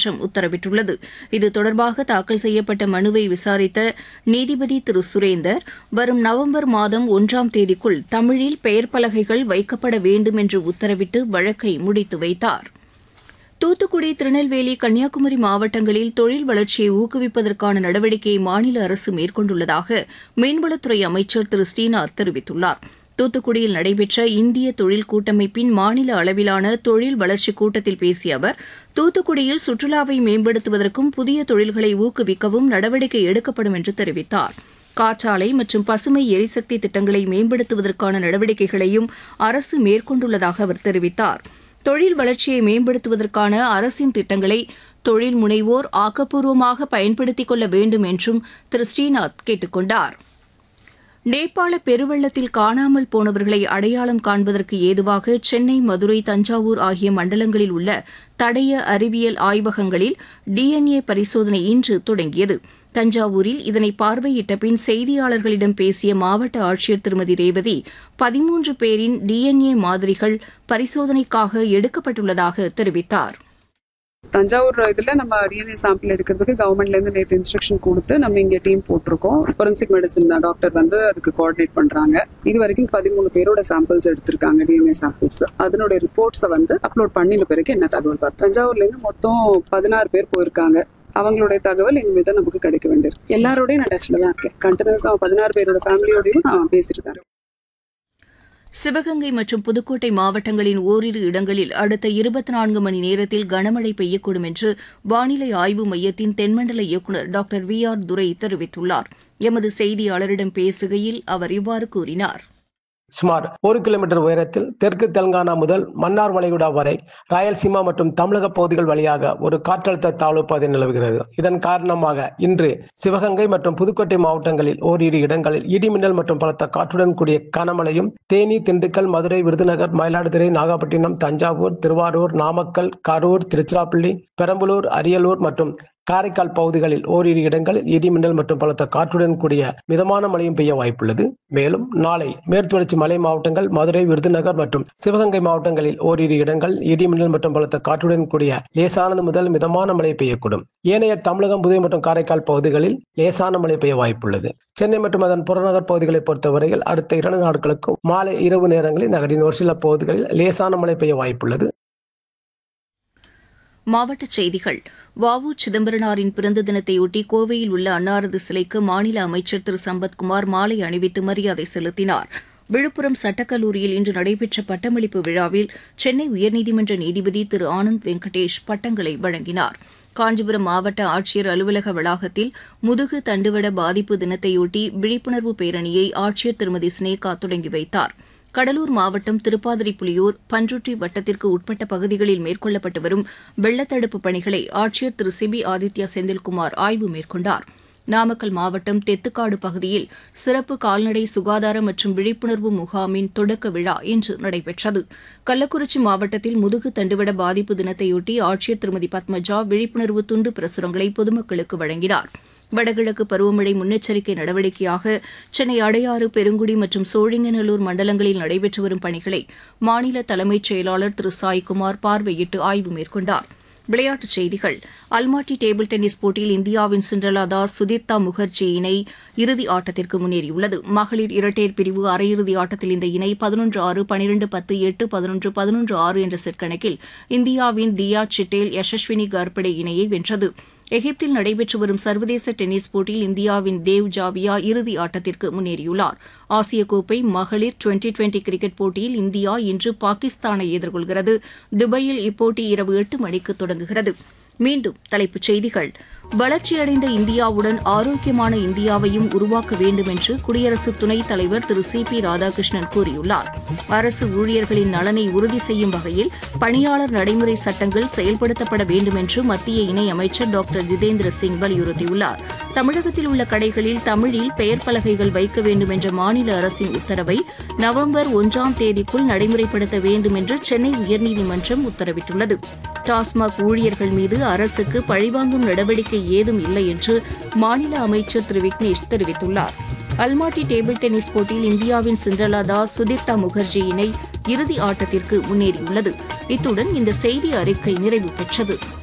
உயர்நீதிமன்றம் உத்தரவிட்டுள்ளது இது தொடர்பாக தாக்கல் செய்யப்பட்ட மனுவை விசாரித்த நீதிபதி திரு சுரேந்தர் வரும் நவம்பர் மாதம் ஒன்றாம் தேதிக்குள் தமிழில் பெயர் பலகைகள் வைக்கப்பட வேண்டும் என்று உத்தரவிட்டு வழக்கை முடித்து வைத்தார் தூத்துக்குடி திருநெல்வேலி கன்னியாகுமரி மாவட்டங்களில் தொழில் வளர்ச்சியை ஊக்குவிப்பதற்கான நடவடிக்கையை மாநில அரசு மேற்கொண்டுள்ளதாக மீன்வளத்துறை அமைச்சர் திரு ஸ்ரீநாத் தெரிவித்துள்ளார் தூத்துக்குடியில் நடைபெற்ற இந்திய தொழில் கூட்டமைப்பின் மாநில அளவிலான தொழில் வளர்ச்சிக் கூட்டத்தில் பேசிய அவர் தூத்துக்குடியில் சுற்றுலாவை மேம்படுத்துவதற்கும் புதிய தொழில்களை ஊக்குவிக்கவும் நடவடிக்கை எடுக்கப்படும் என்று தெரிவித்தார் காற்றாலை மற்றும் பசுமை எரிசக்தி திட்டங்களை மேம்படுத்துவதற்கான நடவடிக்கைகளையும் அரசு மேற்கொண்டுள்ளதாக அவர் தெரிவித்தார் தொழில் வளர்ச்சியை மேம்படுத்துவதற்கான அரசின் திட்டங்களை தொழில் முனைவோர் ஆக்கப்பூர்வமாக பயன்படுத்திக் கொள்ள வேண்டும் என்றும் திரு ஸ்ரீநாத் கேட்டுக் கொண்டார் நேபாள பெருவெள்ளத்தில் காணாமல் போனவர்களை அடையாளம் காண்பதற்கு ஏதுவாக சென்னை மதுரை தஞ்சாவூர் ஆகிய மண்டலங்களில் உள்ள தடய அறிவியல் ஆய்வகங்களில் டிஎன்ஏ பரிசோதனை இன்று தொடங்கியது தஞ்சாவூரில் இதனை பார்வையிட்ட பின் செய்தியாளர்களிடம் பேசிய மாவட்ட ஆட்சியர் திருமதி ரேவதி பதிமூன்று பேரின் டிஎன்ஏ மாதிரிகள் பரிசோதனைக்காக எடுக்கப்பட்டுள்ளதாக தெரிவித்தார் தஞ்சாவூர் இதுல நம்ம டிஎன்ஏ சாம்பிள் எடுக்கிறதுக்கு கவர்மெண்ட்ல இருந்து நேற்று இன்ஸ்ட்ரக்ஷன் கொடுத்து நம்ம இங்க டீம் போட்டிருக்கோம் ஃபொரன்சிக் மெடிசன் டாக்டர் வந்து அதுக்கு கோஆர்டினேட் பண்றாங்க இது வரைக்கும் பதிமூணு பேரோட சாம்பிள்ஸ் எடுத்திருக்காங்க டிஎன்ஏ சாம்பிள்ஸ் அதனுடைய ரிப்போர்ட்ஸை வந்து அப்லோட் பண்ணின பிறகு என்ன தகவல் பார்த்து தஞ்சாவூர்ல இருந்து மொத்தம் பதினாறு பேர் போயிருக்காங்க அவங்களுடைய தகவல் இனிமே தான் நமக்கு கிடைக்க வேண்டியிருக்கு எல்லாரோடையும் நான் டச்ல தான் இருக்கேன் கண்டினியூஸா பதினாறு பேரோட ஃபேமிலியோடையும் நான் பேசிட்டு தான் இருக்கேன். சிவகங்கை மற்றும் புதுக்கோட்டை மாவட்டங்களின் ஓரிரு இடங்களில் அடுத்த இருபத்தி நான்கு மணி நேரத்தில் கனமழை பெய்யக்கூடும் என்று வானிலை ஆய்வு மையத்தின் தென்மண்டல இயக்குநர் டாக்டர் வி ஆர் துரை தெரிவித்துள்ளார் எமது செய்தியாளரிடம் பேசுகையில் அவர் இவ்வாறு கூறினார் சுமார் ஒரு கிலோமீட்டர் உயரத்தில் தெற்கு தெலுங்கானா முதல் மன்னார் வளைகுடா வரை ராயல்சீமா மற்றும் தமிழக பகுதிகள் வழியாக ஒரு காற்றழுத்த தாழ்வு பாதை நிலவுகிறது இதன் காரணமாக இன்று சிவகங்கை மற்றும் புதுக்கோட்டை மாவட்டங்களில் ஓரிரு இடங்களில் இடிமின்னல் மற்றும் பலத்த காற்றுடன் கூடிய கனமழையும் தேனி திண்டுக்கல் மதுரை விருதுநகர் மயிலாடுதுறை நாகப்பட்டினம் தஞ்சாவூர் திருவாரூர் நாமக்கல் கரூர் திருச்சிராப்பள்ளி பெரம்பலூர் அரியலூர் மற்றும் காரைக்கால் பகுதிகளில் ஓரிரு இடங்களில் இடிமின்னல் மற்றும் பலத்த காற்றுடன் கூடிய மிதமான மழையும் பெய்ய வாய்ப்புள்ளது மேலும் நாளை மேற்குவடர்ச்சி மலை மாவட்டங்கள் மதுரை விருதுநகர் மற்றும் சிவகங்கை மாவட்டங்களில் ஓரிரு இடங்கள் இடிமின்னல் மற்றும் பலத்த காற்றுடன் கூடிய லேசானது முதல் மிதமான மழை பெய்யக்கூடும் ஏனைய தமிழகம் புதுவை மற்றும் காரைக்கால் பகுதிகளில் லேசான மழை பெய்ய வாய்ப்புள்ளது சென்னை மற்றும் அதன் புறநகர் பகுதிகளை பொறுத்தவரையில் அடுத்த இரண்டு நாட்களுக்கு மாலை இரவு நேரங்களில் நகரின் ஒரு சில பகுதிகளில் லேசான மழை பெய்ய வாய்ப்புள்ளது மாவட்டச் செய்திகள் வ உ சிதம்பரனாரின் பிறந்த தினத்தையொட்டி கோவையில் உள்ள அன்னாரது சிலைக்கு மாநில அமைச்சர் திரு சம்பத்குமார் மாலை அணிவித்து மரியாதை செலுத்தினார் விழுப்புரம் சட்டக்கல்லூரியில் இன்று நடைபெற்ற பட்டமளிப்பு விழாவில் சென்னை உயர்நீதிமன்ற நீதிபதி திரு ஆனந்த் வெங்கடேஷ் பட்டங்களை வழங்கினார் காஞ்சிபுரம் மாவட்ட ஆட்சியர் அலுவலக வளாகத்தில் முதுகு தண்டுவட பாதிப்பு தினத்தையொட்டி விழிப்புணர்வு பேரணியை ஆட்சியர் திருமதி ஸ்னேகா தொடங்கி வைத்தார் கடலூர் மாவட்டம் திருப்பாதிரிப்புலியூர் பன்ருட்டி வட்டத்திற்கு உட்பட்ட பகுதிகளில் மேற்கொள்ளப்பட்டு வரும் வெள்ளத்தடுப்பு பணிகளை ஆட்சியர் திரு சிபி ஆதித்யா செந்தில்குமார் ஆய்வு மேற்கொண்டார் நாமக்கல் மாவட்டம் தெத்துக்காடு பகுதியில் சிறப்பு கால்நடை சுகாதார மற்றும் விழிப்புணர்வு முகாமின் தொடக்க விழா இன்று நடைபெற்றது கள்ளக்குறிச்சி மாவட்டத்தில் முதுகு தண்டுவட பாதிப்பு தினத்தையொட்டி ஆட்சியர் திருமதி பத்மஜா விழிப்புணர்வு துண்டு பிரசுரங்களை பொதுமக்களுக்கு வழங்கினார் வடகிழக்கு பருவமழை முன்னெச்சரிக்கை நடவடிக்கையாக சென்னை அடையாறு பெருங்குடி மற்றும் சோழிங்கநல்லூர் மண்டலங்களில் நடைபெற்று வரும் பணிகளை மாநில தலைமைச் செயலாளர் திரு சாய்குமார் பார்வையிட்டு ஆய்வு மேற்கொண்டார் விளையாட்டுச் செய்திகள் அல்மாட்டி டேபிள் டென்னிஸ் போட்டியில் இந்தியாவின் சிண்ட்ரலா தாஸ் சுதீர்த்தா முகர்ஜி இணை இறுதி ஆட்டத்திற்கு முன்னேறியுள்ளது மகளிர் இரட்டையர் பிரிவு அரையிறுதி ஆட்டத்தில் இந்த இணை பதினொன்று ஆறு பனிரெண்டு பத்து எட்டு பதினொன்று பதினொன்று ஆறு என்ற செட் கணக்கில் இந்தியாவின் தியா சிட்டேல் யசஸ்வினி கர்படே இணையை வென்றது எகிப்தில் நடைபெற்று வரும் சர்வதேச டென்னிஸ் போட்டியில் இந்தியாவின் தேவ் ஜாவியா இறுதி ஆட்டத்திற்கு முன்னேறியுள்ளார் ஆசிய கோப்பை மகளிர் டுவெண்டி டுவெண்டி கிரிக்கெட் போட்டியில் இந்தியா இன்று பாகிஸ்தானை எதிர்கொள்கிறது துபாயில் இப்போட்டி இரவு எட்டு மணிக்கு தொடங்குகிறது மீண்டும் தலைப்புச் செய்திகள் வளர்ச்சியடைந்த இந்தியாவுடன் ஆரோக்கியமான இந்தியாவையும் உருவாக்க வேண்டும் என்று குடியரசு துணைத் தலைவர் திரு சி பி ராதாகிருஷ்ணன் கூறியுள்ளார் அரசு ஊழியர்களின் நலனை உறுதி செய்யும் வகையில் பணியாளர் நடைமுறை சட்டங்கள் செயல்படுத்தப்பட வேண்டும் என்று மத்திய இணை அமைச்சர் டாக்டர் ஜிதேந்திர சிங் வலியுறுத்தியுள்ளார் தமிழகத்தில் உள்ள கடைகளில் தமிழில் பெயர் பலகைகள் வைக்க வேண்டும் என்ற மாநில அரசின் உத்தரவை நவம்பர் ஒன்றாம் தேதிக்குள் நடைமுறைப்படுத்த வேண்டும் என்று சென்னை உயர்நீதிமன்றம் உத்தரவிட்டுள்ளது டாஸ்மாக் ஊழியர்கள் மீது அரசுக்கு பழிவாங்கும் நடவடிக்கை ஏதும் இல்லை என்று மாநில அமைச்சர் திரு விக்னேஷ் தெரிவித்துள்ளார் அல்மாட்டி டேபிள் டென்னிஸ் போட்டியில் இந்தியாவின் சிண்ட்ரலா தாஸ் சுதீர்த்தா முகர்ஜி இணை இறுதி ஆட்டத்திற்கு முன்னேறியுள்ளது இத்துடன் இந்த செய்தி அறிக்கை நிறைவு பெற்றது